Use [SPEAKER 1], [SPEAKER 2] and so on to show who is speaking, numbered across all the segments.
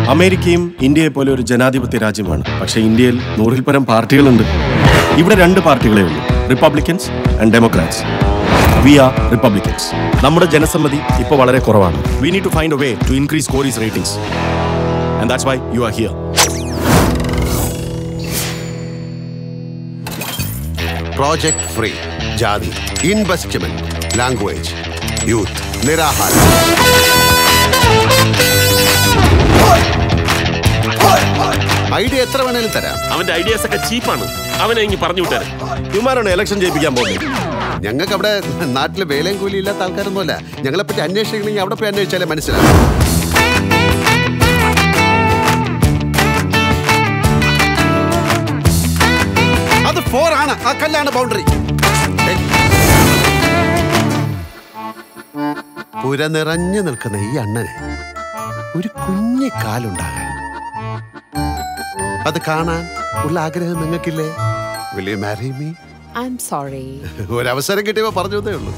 [SPEAKER 1] അമേരിക്കയും ഇന്ത്യയെ പോലെ ഒരു ജനാധിപത്യ രാജ്യമാണ് പക്ഷേ ഇന്ത്യയിൽ നൂറിൽ പരം പാർട്ടികളുണ്ട് ഇവിടെ രണ്ട് പാർട്ടികളേ ഉള്ളൂ Republicans and Democrats we are Republicans നമ്മുടെ ജനസമ്മതി ഇപ്പോൾ വളരെ കുറവാണ് we need to find a way to increase Corey's ratings and that's why you are here
[SPEAKER 2] project free ജാതി ഇൻവെസ്റ്റ്മെന്റ് ലാംഗ്വേജ് യൂത്ത് നിരാഹാരം ഐഡിയ എത്ര വേണേലും തരാം
[SPEAKER 3] അവന്റെ ഐഡിയാസ് ഒക്കെ ചീപ്പാണ് അവനെ ഇങ്ങ് പറഞ്ഞു വിട്ടാരെ
[SPEAKER 1] ഇവന്മാരാണ് ഇലക്ഷൻ ജയിപ്പിക്കാൻ പോകുന്നത്
[SPEAKER 2] ഞങ്ങൾക്ക് അവിടെ നാട്ടിൽ വേലയും കൂലി ഇല്ലാത്ത ആൾക്കാരൊന്നുമല്ല ഞങ്ങളെ പറ്റി അന്വേഷിക്കണമെങ്കിൽ അവിടെ പോയി അന്വേഷിച്ചാലേ മനസ്സിലാവും അത് ഫോർ ആണ് ആ കല്ലാണ് ബൗണ്ടറി പുര നിറഞ്ഞു നിൽക്കുന്ന ഈ അണ്ണന് ഒരു കുഞ്ഞു കാലുണ്ടാകാൻ അത് കാണാൻ ഉള്ള ആഗ്രഹം നിങ്ങൾക്കില്ലേ will you marry me
[SPEAKER 4] I'm sorry.
[SPEAKER 2] ഒരവസരം കിട്ടിയപ്പോ പറഞ്ഞതേ ഉള്ളൂ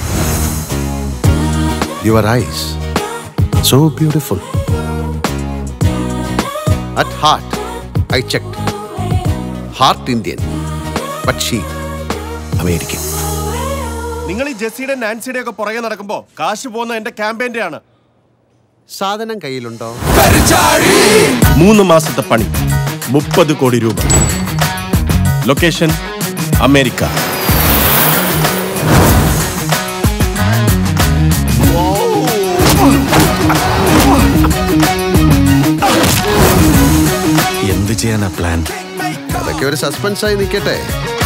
[SPEAKER 2] your eyes so beautiful at heart I check heart Indian but she American
[SPEAKER 1] നിങ്ങൾ ഈ ജെസ്സിയുടെ നാൻസിയുടെ ഒക്കെ പുറകെ നടക്കുമ്പോൾ കാശ് പോകുന്ന എന്റെ ക്യാമ്പയിന്റെ ആണ്
[SPEAKER 2] സാധനം കയ്യിലുണ്ടോ
[SPEAKER 1] മൂന്ന് മാസത്തെ പണി മുപ്പത് കോടി രൂപ ലൊക്കേഷൻ അമേരിക്ക എന്ത് ചെയ്യാനാ പ്ലാൻ
[SPEAKER 2] അതൊക്കെ ഒരു സസ്പെൻസ് ആയി നിൽക്കട്ടെ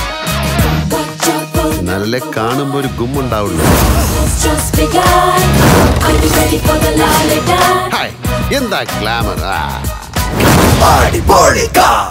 [SPEAKER 2] നല്ല കാണുമ്പോ ഒരു ഗുമ്മുണ്ടാവുള്ളൂ
[SPEAKER 5] just begun. Are you ready for the lollipop?
[SPEAKER 2] Hi എന്താ ഗ്ലാമർ ആ
[SPEAKER 6] അടിപൊളിക്കാം